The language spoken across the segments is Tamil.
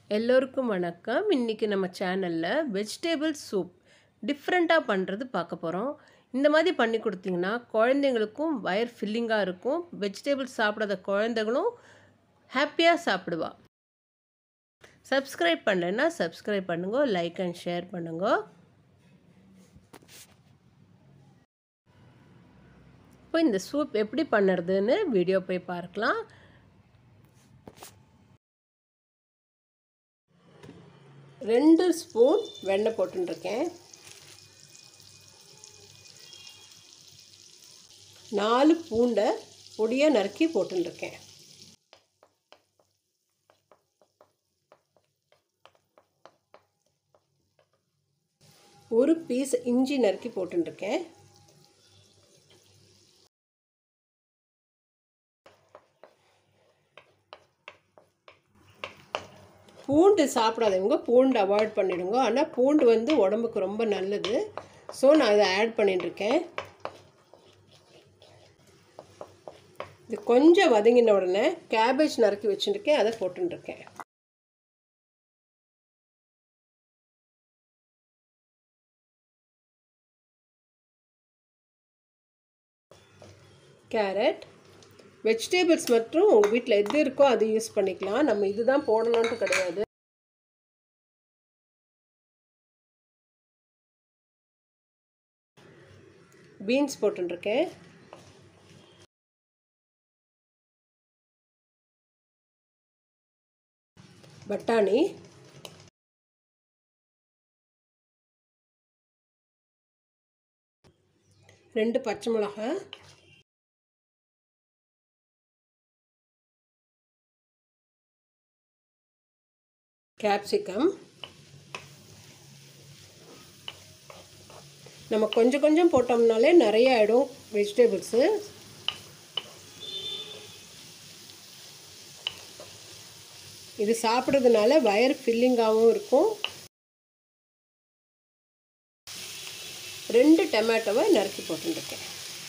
எல்லோருக்கும் வணக்கம் இன்றைக்கி நம்ம சேனலில் வெஜிடேபிள் சூப் டிஃப்ரெண்ட்டாக பண்ணுறது பார்க்க போகிறோம் இந்த மாதிரி பண்ணி கொடுத்தீங்கன்னா குழந்தைங்களுக்கும் வயர் ஃபில்லிங்காக இருக்கும் வெஜிடேபிள் சாப்பிடாத குழந்தைகளும் ஹாப்பியாக சாப்பிடுவா சப்ஸ்கிரைப் பண்ணலைன்னா சப்ஸ்கிரைப் பண்ணுங்க லைக் அண்ட் ஷேர் பண்ணுங்க இப்போ இந்த சூப் எப்படி பண்ணுறதுன்னு வீடியோ போய் பார்க்கலாம் ரெண்டு ஸ்பூன் வெண்ணெய் போட்டுருக்கேன் நாலு பூண்டை பொடியாக நறுக்கி போட்டுருக்கேன் ஒரு பீஸ் இஞ்சி நறுக்கி போட்டுருக்கேன் பூண்டு சாப்பிடாதவங்க பூண்டு அவாய்ட் பண்ணிவிடுங்க ஆனால் பூண்டு வந்து உடம்புக்கு ரொம்ப நல்லது ஸோ நான் இதை ஆட் பண்ணிட்டுருக்கேன் இது கொஞ்சம் வதங்கின உடனே கேபேஜ் நறுக்கி வச்சுருக்கேன் அதை போட்டுருக்கேன் கேரட் வெஜிடேபிள்ஸ் மற்றும் உங்கள் வீட்டில் எது இருக்கோ அது யூஸ் பண்ணிக்கலாம் நம்ம இதுதான் போடணுன்ட்டு கிடையாது பீன்ஸ் போட்டுருக்கேன் பட்டாணி ரெண்டு பச்சை மிளகாய் கேப்சிகம் நம்ம கொஞ்சம் கொஞ்சம் போட்டோம்னாலே நிறைய ஆகிடும் வெஜிடபிள்ஸு இது சாப்பிட்றதுனால வயர் ஃபில்லிங்காகவும் இருக்கும் ரெண்டு டொமேட்டோவை நறுக்கி போட்டுருக்கேன்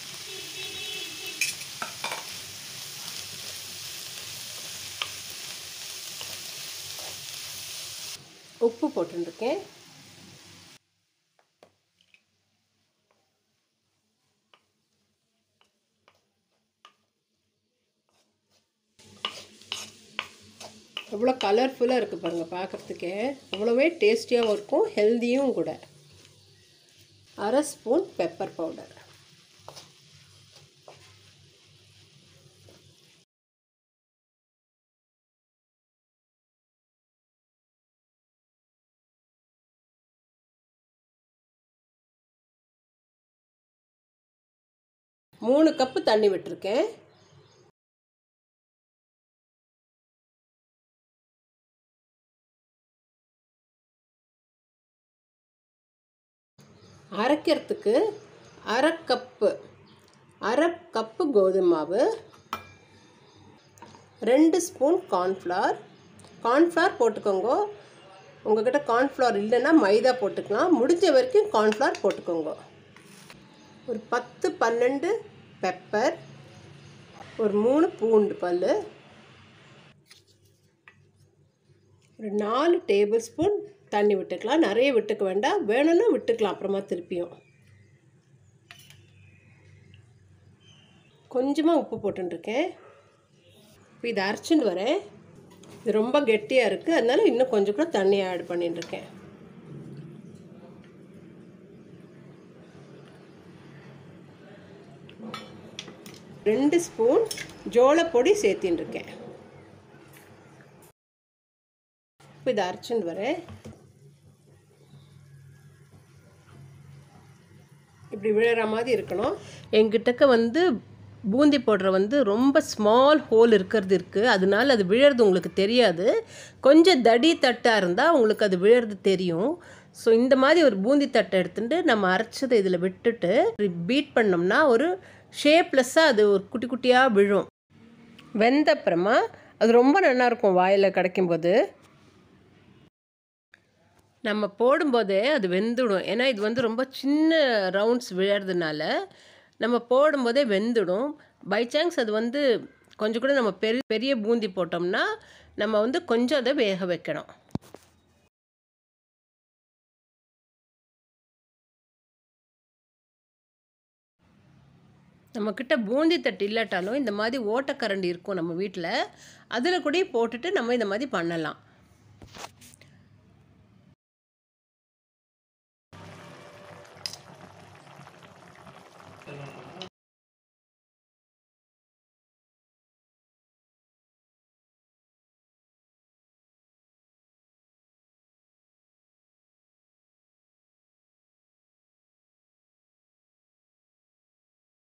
உப்பு போட்டுருக்கேன் எவ்வளோ கலர்ஃபுல்லாக இருக்குது பாருங்கள் பார்க்குறதுக்கே அவ்வளோவே டேஸ்டியாகவும் இருக்கும் ஹெல்த்தியும் கூட அரை ஸ்பூன் பெப்பர் பவுடர் மூணு கப்பு தண்ணி விட்டுருக்கேன் அரைக்கிறதுக்கு அரை கப்பு அரை கப்பு கோதுமை மாவு ரெண்டு ஸ்பூன் கார்ன்ஃப்ளவர் கார்ன்ஃப்ளவர் போட்டுக்கோங்க உங்கள்கிட்ட கார்ன்ஃப்ளவர் இல்லைன்னா மைதா போட்டுக்கலாம் முடிஞ்ச வரைக்கும் கார்ன்ஃப்ளவர் போட்டுக்கோங்க ஒரு பத்து பன்னெண்டு பெப்பர் ஒரு மூணு பூண்டு பல் ஒரு நாலு டேபிள் ஸ்பூன் தண்ணி விட்டுக்கலாம் நிறைய விட்டுக்க வேண்டாம் வேணும்னா விட்டுக்கலாம் அப்புறமா திருப்பியும் கொஞ்சமாக உப்பு போட்டுருக்கேன் இப்போ இதை அரைச்சிட்டு வரேன் இது ரொம்ப கெட்டியாக இருக்குது அதனால இன்னும் கொஞ்சம் கூட தண்ணி ஆட் பண்ணிட்டுருக்கேன் ரெண்டு ஸ்பூன் ஜோளப்பொடி சேர்த்தின்னு இருக்கேன் இப்போ இதை அரைச்சின்னு வரேன் இப்படி விழுற மாதிரி இருக்கணும் எங்கிட்டக்க வந்து பூந்தி போடுற வந்து ரொம்ப ஸ்மால் ஹோல் இருக்கிறது இருக்குது அதனால அது விழறது உங்களுக்கு தெரியாது கொஞ்சம் தடி தட்டாக இருந்தால் உங்களுக்கு அது விழறது தெரியும் ஸோ இந்த மாதிரி ஒரு பூந்தி தட்டை எடுத்துட்டு நம்ம அரைச்சதை இதில் விட்டுட்டு பீட் பண்ணோம்னா ஒரு ஷேப்லெஸ்ஸாக அது ஒரு குட்டி குட்டியாக விழும் வெந்த அப்புறமா அது ரொம்ப நல்லாயிருக்கும் வாயில் கிடைக்கும்போது நம்ம போடும்போதே அது வெந்துடும் ஏன்னா இது வந்து ரொம்ப சின்ன ரவுண்ட்ஸ் விழறதுனால நம்ம போடும்போதே வெந்துடும் பை சான்ஸ் அது வந்து கொஞ்சம் கூட நம்ம பெரிய பெரிய பூந்தி போட்டோம்னா நம்ம வந்து கொஞ்சம் அதை வேக வைக்கணும் நம்மக்கிட்ட பூந்தி தட்டு இல்லாட்டாலும் இந்த மாதிரி ஓட்டக்கரண்டி இருக்கும் நம்ம வீட்டில் அதில் கூட போட்டுட்டு நம்ம இந்த மாதிரி பண்ணலாம்